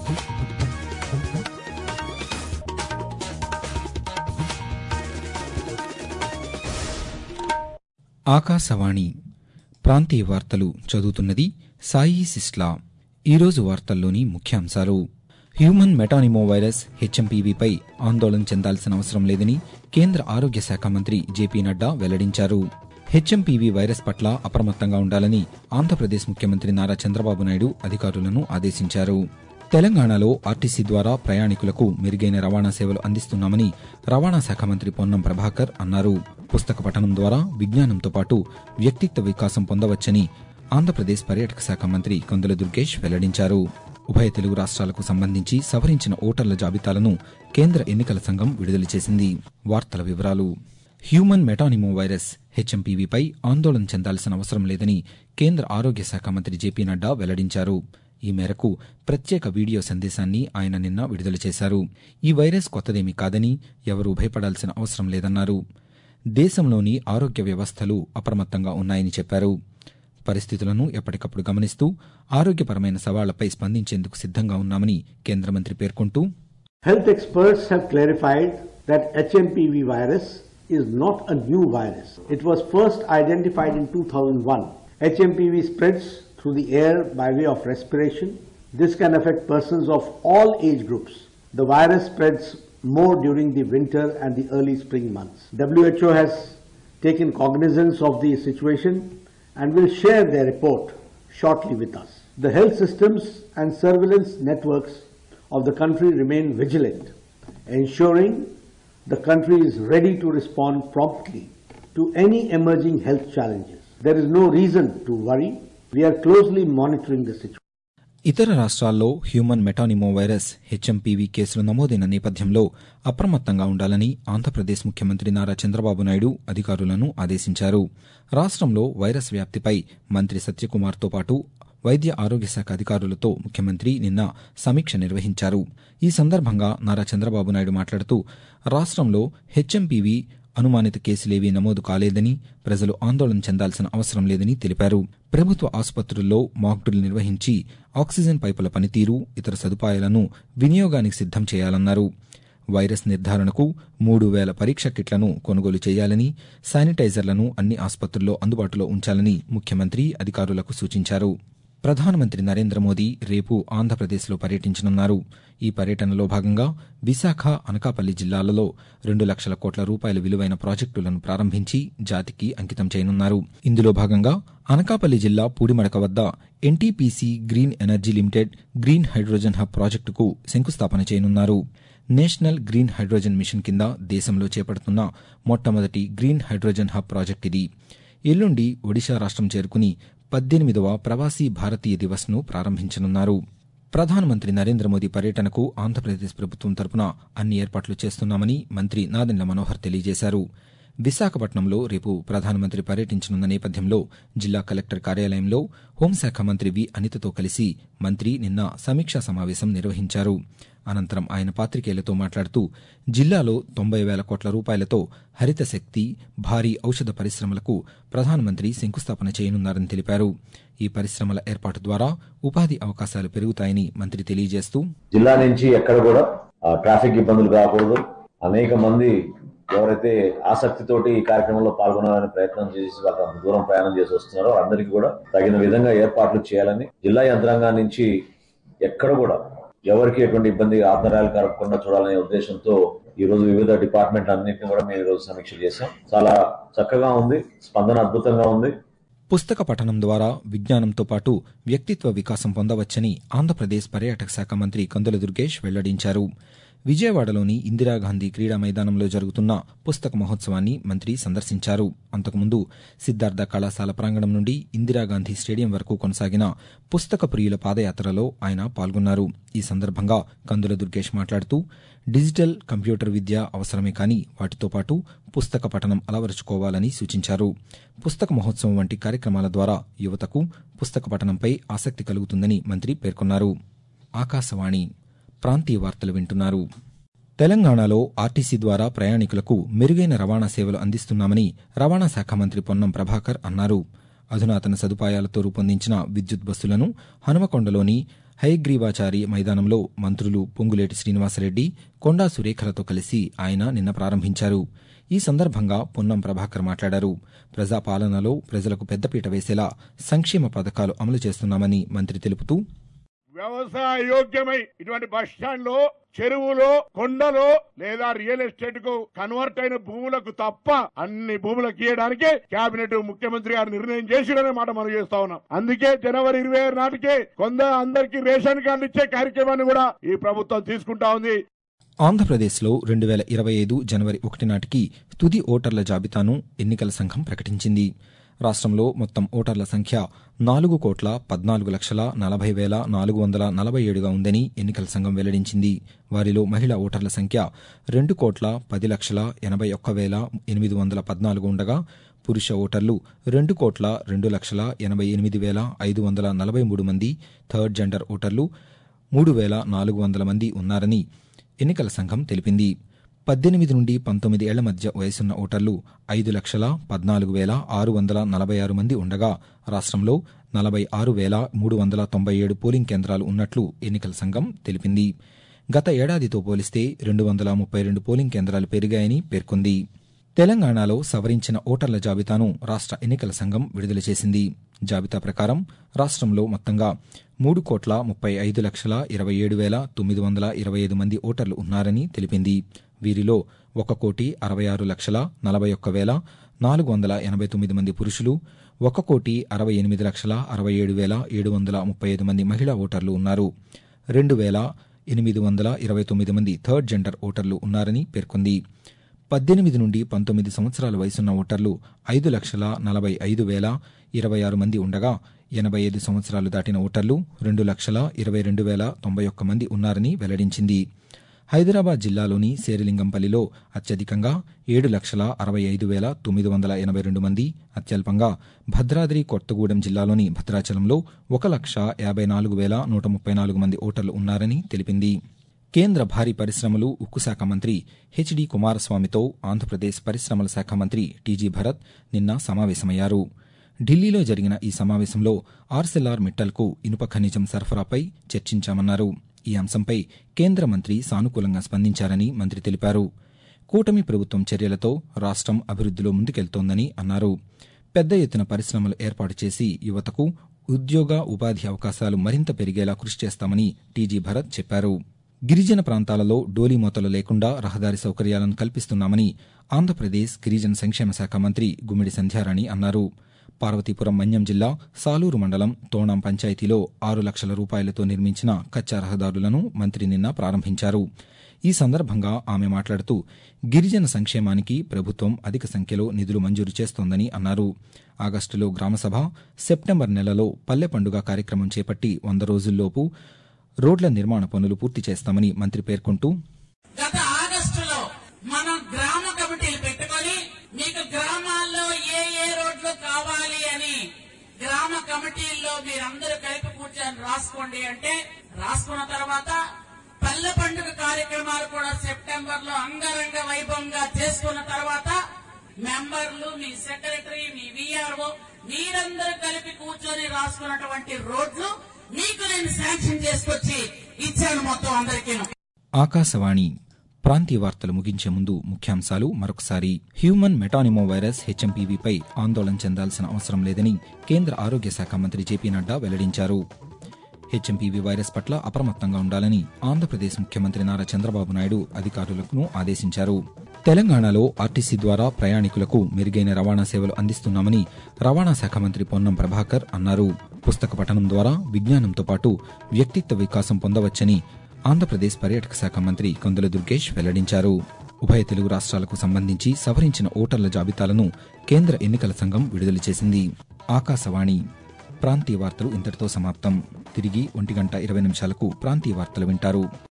ఆకాశవాణి ప్రాంతీయ వార్తలు చదువుతున్నది సాయి సిస్లా ఈరోజు వార్తల్లోని ముఖ్యాంశాలు హ్యూమన్ మెటానిమో వైరస్ హెచ్ఎంపీవీపై ఆందోళన చెందాల్సిన అవసరం లేదని కేంద్ర ఆరోగ్య శాఖ మంత్రి జేపీ నడ్డా వెల్లడించారు హెచ్ఎంపీవీ వైరస్ పట్ల అప్రమత్తంగా ఉండాలని ఆంధ్రప్రదేశ్ ముఖ్యమంత్రి నారా చంద్రబాబు నాయుడు అధికారులను ఆదేశించారు తెలంగాణలో ఆర్టీసీ ద్వారా ప్రయాణికులకు మెరుగైన రవాణా సేవలు అందిస్తున్నామని రవాణా శాఖ మంత్రి పొన్నం ప్రభాకర్ అన్నారు పుస్తక పఠనం ద్వారా విజ్ఞానంతో పాటు వ్యక్తిత్వ వికాసం పొందవచ్చని ఆంధ్రప్రదేశ్ పర్యాటక శాఖ మంత్రి కొందల దుర్గేష్ వెల్లడించారు ఉభయ తెలుగు రాష్ట్రాలకు సంబంధించి సవరించిన ఓటర్ల జాబితాలను కేంద్ర ఎన్నికల సంఘం విడుదల చేసింది వార్తల వివరాలు హ్యూమన్ మెటానిమో వైరస్ హెచ్ఎంపీవీపై ఆందోళన చెందాల్సిన అవసరం లేదని కేంద్ర ఆరోగ్య శాఖ మంత్రి జేపీ నడ్డా వెల్లడించారు ఈ మేరకు ప్రత్యేక వీడియో సందేశాన్ని ఆయన నిన్న విడుదల చేశారు ఈ వైరస్ కొత్తదేమీ కాదని ఎవరూ భయపడాల్సిన అవసరం లేదన్నారు దేశంలోని ఆరోగ్య వ్యవస్థలు అప్రమత్తంగా ఉన్నాయని చెప్పారు పరిస్థితులను ఎప్పటికప్పుడు గమనిస్తూ ఆరోగ్యపరమైన సవాళ్లపై స్పందించేందుకు సిద్దంగా ఉన్నామని కేంద్ర మంత్రి పేర్కొంటూ Health experts have clarified that HMPV virus is not a new virus. It was first identified in 2001. HMPV spreads through the air by way of respiration. This can affect persons of all age groups. The virus spreads more during the winter and the early spring months. WHO has taken cognizance of the situation and will share their report shortly with us. The health systems and surveillance networks of the country remain vigilant, ensuring the country is ready to respond promptly to any emerging health challenges. There is no reason to worry. We are closely monitoring the situation. ఇతర రాష్ట్రాల్లో human మెటానిమో virus HMPV కేసులు నమోదైన నేపథ్యంలో అప్రమత్తంగా ఉండాలని ఆంధ్రప్రదేశ్ ముఖ్యమంత్రి నారా చంద్రబాబు నాయుడు అధికారులను ఆదేశించారు రాష్ట్రంలో వైరస్ వ్యాప్తిపై మంత్రి సత్యకుమార్తో పాటు వైద్య ఆరోగ్య శాఖ అధికారులతో ముఖ్యమంత్రి నిన్న సమీక్ష నిర్వహించారు ఈ సందర్భంగా నారా చంద్రబాబు నాయుడు మాట్లాడుతూ రాష్ట్రంలో హెచ్ఎంపీవీ అనుమానిత కేసులేవీ నమోదు కాలేదని ప్రజలు ఆందోళన చెందాల్సిన అవసరం లేదని తెలిపారు ప్రభుత్వ ఆసుపత్రుల్లో మాక్డ్రిల్ నిర్వహించి ఆక్సిజన్ పైపుల పనితీరు ఇతర సదుపాయాలను వినియోగానికి సిద్దం చేయాలన్నారు వైరస్ నిర్ధారణకు మూడు వేల పరీక్ష కిట్లను కొనుగోలు చేయాలని శానిటైజర్లను అన్ని ఆసుపత్రుల్లో అందుబాటులో ఉంచాలని ముఖ్యమంత్రి అధికారులకు సూచించారు ప్రధానమంత్రి నరేంద్ర మోదీ రేపు ఆంధ్రప్రదేశ్లో పర్యటించనున్నారు ఈ పర్యటనలో భాగంగా విశాఖ అనకాపల్లి జిల్లాలలో రెండు లక్షల కోట్ల రూపాయల విలువైన ప్రాజెక్టులను ప్రారంభించి జాతికి అంకితం చేయనున్నారు ఇందులో భాగంగా అనకాపల్లి జిల్లా పూడిమడక వద్ద NTPC green energy limited green hydrogen hub ప్రాజెక్టుకు శంకుస్థాపన చేయనున్నారు నేషనల్ గ్రీన్ హైడ్రోజన్ మిషన్ కింద దేశంలో చేపడుతున్న మొట్టమొదటి గ్రీన్ హైడ్రోజన్ హబ్ ప్రాజెక్ట్ ఇది ఎల్లుండి ఒడిశా రాష్ట్రం చేరుకుని పద్దెనిమిదవ ప్రవాసీ భారతీయ దివస్ను ప్రారంభించనున్నారు ప్రధానమంత్రి నరేంద్ర మోదీ పర్యటనకు ఆంధ్రప్రదేశ్ ప్రభుత్వం తరపున అన్ని ఏర్పాట్లు చేస్తున్నామని మంత్రి నాదెండ్ల మనోహర్ తెలియజేశారు విశాఖపట్నంలో రేపు ప్రధానమంత్రి పర్యటించనున్న నేపథ్యంలో జిల్లా కలెక్టర్ కార్యాలయంలో హోంశాఖ మంత్రి వి అనితతో కలిసి మంత్రి నిన్న సమీక్షా సమావేశం నిర్వహించారు అనంతరం ఆయన పాతికేయులతో మాట్లాడుతూ జిల్లాలో తొంభై వేల కోట్ల రూపాయలతో హరిత శక్తి భారీ ఔషధ పరిశ్రమలకు ప్రధానమంత్రి శంకుస్థాపన చేయనున్నారని తెలిపారు ఈ పరిశ్రమల ఏర్పాటు ద్వారా ఉపాధి అవకాశాలు పెరుగుతాయని మంత్రి తెలియజేస్తూ జిల్లా నుంచి ఎక్కడ కూడా ఆ, ట్రాఫిక్ ఇబ్బందులు కాకూడదు అనేక మంది ఎవరైతే ఆసక్తితోటి ఈ కార్యక్రమంలో పాల్గొనాలని ప్రయత్నం చేసి వాళ్ళ అంత దూరం ప్రయాణం చేసి వస్తున్నారో అందరికీ కూడా తగిన విధంగా ఏర్పాట్లు చేయాలని జిల్లా యంత్రాంగం నుంచి ఎక్కడ కూడా ఎవరికి ఎటువంటి ఇబ్బంది ఆధారాలు కలగకుండా చూడాలనే ఉద్దేశంతో ఈ రోజు వివిధ డిపార్ట్మెంట్ అన్నింటిని కూడా మేము ఈ రోజు సమీక్ష చేశాం చాలా చక్కగా ఉంది స్పందన అద్భుతంగా ఉంది పుస్తక పఠనం ద్వారా విజ్ఞానంతో పాటు వ్యక్తిత్వ వికాసం పొందవచ్చని ఆంధ్రప్రదేశ్ పర్యాటక శాఖ మంత్రి కందుల దుర్గేష్ వెల్లడించారు విజయవాడలోని ఇందిరాగాంధీ క్రీడా మైదానంలో జరుగుతున్న పుస్తక మహోత్సవాన్ని మంత్రి సందర్శించారు అంతకుముందు సిద్ధార్థ కళాశాల ప్రాంగణం నుండి ఇందిరాగాంధీ స్టేడియం వరకు కొనసాగిన పుస్తక ప్రియుల పాదయాత్రలో ఆయన పాల్గొన్నారు ఈ సందర్భంగా కందుల దుర్గేష్ మాట్లాడుతూ డిజిటల్ కంప్యూటర్ విద్య అవసరమే కానీ వాటితో పాటు పుస్తక పఠనం అలవరుచుకోవాలని సూచించారు పుస్తక మహోత్సవం వంటి కార్యక్రమాల ద్వారా యువతకు పుస్తక పఠనంపై ఆసక్తి కలుగుతుందని మంత్రి పేర్కొన్నారు ఆకాశవాణి ప్రాంతీయ వార్తలు వింటున్నారు తెలంగాణలో ఆర్టీసీ ద్వారా ప్రయాణికులకు మెరుగైన రవాణా సేవలు అందిస్తున్నామని రవాణా శాఖ మంత్రి పొన్నం ప్రభాకర్ అన్నారు అధునాతన సదుపాయాలతో రూపొందించిన విద్యుత్ బస్సులను హనుమకొండలోని హయగ్రీవాచారి మైదానంలో మంత్రులు పొంగులేటి శ్రీనివాసరెడ్డి కొండా సురేఖలతో కలిసి ఆయన నిన్న ప్రారంభించారు ఈ సందర్భంగా పొన్నం ప్రభాకర్ మాట్లాడారు ప్రజాపాలనలో ప్రజలకు పెద్దపీట వేసేలా సంక్షేమ పథకాలు అమలు చేస్తున్నామని మంత్రి తెలుపుతూ వ్యవసాయ యోగ్యమై ఇటువంటి బస్ స్టాండ్ లో చెరువులో కొండలో లేదా రియల్ ఎస్టేట్ కు కన్వర్ట్ అయిన భూములకు తప్ప అన్ని భూములకు ఇవ్వడానికి కేబినెట్ ముఖ్యమంత్రి గారు నిర్ణయం చేసిడనే మాట మనం చేస్తా ఉన్నాం అందుకే జనవరి ఇరవై ఆరు నాటికే కొంద అందరికీ రేషన్ కార్డు ఇచ్చే కార్యక్రమాన్ని కూడా ఈ ప్రభుత్వం తీసుకుంటా ఉంది ఆంధ్రప్రదేశ్లో రెండు వేల ఇరవై ఐదు జనవరి ఒకటి నాటికి తుది ఓటర్ల జాబితాను ఎన్నికల సంఘం ప్రకటించింది రాష్ట్రంలో మొత్తం ఓటర్ల సంఖ్య నాలుగు కోట్ల పద్నాలుగు లక్షల నలభై వేల నాలుగు వందల నలభై ఏడుగా ఉందని ఎన్నికల సంఘం వెల్లడించింది వారిలో మహిళా ఓటర్ల సంఖ్య రెండు కోట్ల పది లక్షల ఎనభై ఒక్క వేల ఎనిమిది వందల పద్నాలుగు ఉండగా పురుష ఓటర్లు రెండు కోట్ల రెండు లక్షల ఎనభై ఎనిమిది వేల ఐదు వందల నలభై మూడు మంది థర్డ్ జెండర్ ఓటర్లు మూడు వేల నాలుగు వందల మంది ఉన్నారని ఎన్నికల సంఘం తెలిపింది పద్దెనిమిది నుండి పంతొమ్మిది ఏళ్ల మధ్య వయసున్న ఓటర్లు ఐదు లక్షల పద్నాలుగు వేల ఆరు వందల నలభై ఆరు మంది ఉండగా రాష్ట్రంలో నలభై ఆరు వేల మూడు వందల తొంభై ఏడు పోలింగ్ కేంద్రాలు ఉన్నట్లు ఎన్నికల సంఘం తెలిపింది గత ఏడాదితో పోలిస్తే రెండు వందల ముప్పై రెండు పోలింగ్ కేంద్రాలు పెరిగాయని పేర్కొంది తెలంగాణలో సవరించిన ఓటర్ల జాబితాను రాష్ట్ర ఎన్నికల సంఘం విడుదల చేసింది జాబితా ప్రకారం రాష్ట్రంలో మొత్తంగా మూడు కోట్ల ముప్పై ఐదు లక్షల ఇరవై ఏడు వేల తొమ్మిది వందల ఇరవై ఐదు మంది ఓటర్లు ఉన్నారని తెలిపింది వీరిలో ఒక కోటి అరవై ఆరు లక్షల నలభై ఒక్క వేల నాలుగు వందల ఎనభై తొమ్మిది మంది పురుషులు ఒక కోటి అరవై ఎనిమిది లక్షల అరవై ఏడు వేల ఏడు వందల ముప్పై ఐదు మంది మహిళా ఓటర్లు ఉన్నారు రెండు వేల ఎనిమిది వందల ఇరవై తొమ్మిది మంది థర్డ్ జెండర్ ఓటర్లు ఉన్నారని పేర్కొంది పద్దెనిమిది నుండి పంతొమ్మిది సంవత్సరాల వయసున్న ఓటర్లు ఐదు లక్షల నలభై ఐదు వేల ఇరవై ఆరు మంది ఉండగా ఎనభై ఐదు సంవత్సరాలు దాటిన ఓటర్లు రెండు లక్షల ఇరవై రెండు వేల తొంభై ఒక్క మంది ఉన్నారని వెల్లడించింది హైదరాబాద్ జిల్లాలోని శేరిలింగంపల్లిలో అత్యధికంగా ఏడు లక్షల అరవై ఐదు వేల తొమ్మిది వందల ఎనభై రెండు మంది అత్యల్పంగా భద్రాద్రి కొత్తగూడెం జిల్లాలోని భద్రాచలంలో ఒక లక్ష యాభై నాలుగు వేల నూట ముప్పై నాలుగు మంది ఓటర్లు ఉన్నారని తెలిపింది కేంద్ర భారీ పరిశ్రమలు ఉక్కు శాఖ మంత్రి హెచ్డి కుమారస్వామితో ఆంధ్రప్రదేశ్ పరిశ్రమల శాఖ మంత్రి టీజీ భరత్ నిన్న సమావేశమయ్యారు ఢిల్లీలో జరిగిన ఈ సమావేశంలో ఆర్సెల్ఆర్ మిట్టల్కు ఇనుప ఖనిజం సరఫరాపై చర్చించామన్నారు ఈ అంశంపై కేంద్ర మంత్రి సానుకూలంగా స్పందించారని మంత్రి తెలిపారు కూటమి ప్రభుత్వం చర్యలతో రాష్ట్రం అభివృద్దిలో ముందుకెళ్తోందని అన్నారు పెద్ద ఎత్తున పరిశ్రమలు ఏర్పాటు చేసి యువతకు ఉద్యోగ ఉపాధి అవకాశాలు మరింత పెరిగేలా కృషి చేస్తామని టీజీ భరత్ చెప్పారు గిరిజన ప్రాంతాలలో డోలీమోతలు లేకుండా రహదారి సౌకర్యాలను కల్పిస్తున్నామని ఆంధ్రప్రదేశ్ గిరిజన సంక్షేమ శాఖ మంత్రి గుమ్మిడి సంధ్యారాణి అన్నారు పార్వతీపురం మన్యం జిల్లా సాలూరు మండలం తోణాం పంచాయతీలో ఆరు లక్షల రూపాయలతో నిర్మించిన కచ్చా రహదారులను మంత్రి నిన్న ప్రారంభించారు ఈ సందర్భంగా ఆమె మాట్లాడుతూ గిరిజన సంక్షేమానికి ప్రభుత్వం అధిక సంఖ్యలో నిధులు మంజూరు చేస్తోందని అన్నారు ఆగస్టులో గ్రామసభ సెప్టెంబర్ నెలలో పల్లె పండుగ కార్యక్రమం చేపట్టి వంద రోజుల్లోపు రోడ్ల నిర్మాణ పనులు పూర్తి చేస్తామని మంత్రి పేర్కొంటూ గత ఆగస్టులో మనం గ్రామ కమిటీలు పెట్టుకొని మీకు గ్రామాల్లో ఏ ఏ రోడ్లు కావాలి అని గ్రామ కమిటీల్లో మీరందరూ కలిపి కూర్చొని రాసుకోండి అంటే రాసుకున్న తర్వాత పల్లె పండుగ కార్యక్రమాలు కూడా సెప్టెంబర్ లో అంగరంగ వైభవంగా చేసుకున్న తర్వాత మెంబర్లు మీ సెక్రటరీ మీ విఆర్ఓ మీరందరూ కలిపి కూర్చొని రాసుకున్నటువంటి రోడ్లు మీకు నేను శాంక్షన్ చేసుకొచ్చి ఇచ్చాను మొత్తం అందరికీ ఆకాశవాణి ప్రాంతీయ వార్తలు ముగించే ముందు ముఖ్యాంశాలు మరొకసారి హ్యూమన్ మెటానిమో వైరస్ హెచ్ఎంపీవీపై ఆందోళన చెందాల్సిన అవసరం లేదని కేంద్ర ఆరోగ్య శాఖ మంత్రి జేపీ నడ్డా వెల్లడించారు హెచ్ఎంపీవీ వైరస్ పట్ల అప్రమత్తంగా ఉండాలని ఆంధ్రప్రదేశ్ ముఖ్యమంత్రి నారా చంద్రబాబు నాయుడు అధికారులకు ఆదేశించారు తెలంగాణలో ఆర్టీసీ ద్వారా ప్రయాణికులకు మెరుగైన రవాణా సేవలు అందిస్తున్నామని రవాణా శాఖ మంత్రి పొన్నం ప్రభాకర్ అన్నారు పుస్తక పఠనం ద్వారా విజ్ఞానంతో పాటు వ్యక్తిత్వ వికాసం పొందవచ్చని ఆంధ్రప్రదేశ్ పర్యాటక శాఖ మంత్రి కొందల దుర్గేష్ వెల్లడించారు ఉభయ తెలుగు రాష్ట్రాలకు సంబంధించి సవరించిన ఓటర్ల జాబితాలను కేంద్ర ఎన్నికల సంఘం విడుదల చేసింది ఆకాశవాణి ప్రాంతీయ వార్తలు ఇంతటితో సమాప్తం తిరిగి ఒంటి గంట ఇరవై నిమిషాలకు ప్రాంతీయ వార్తలు వింటారు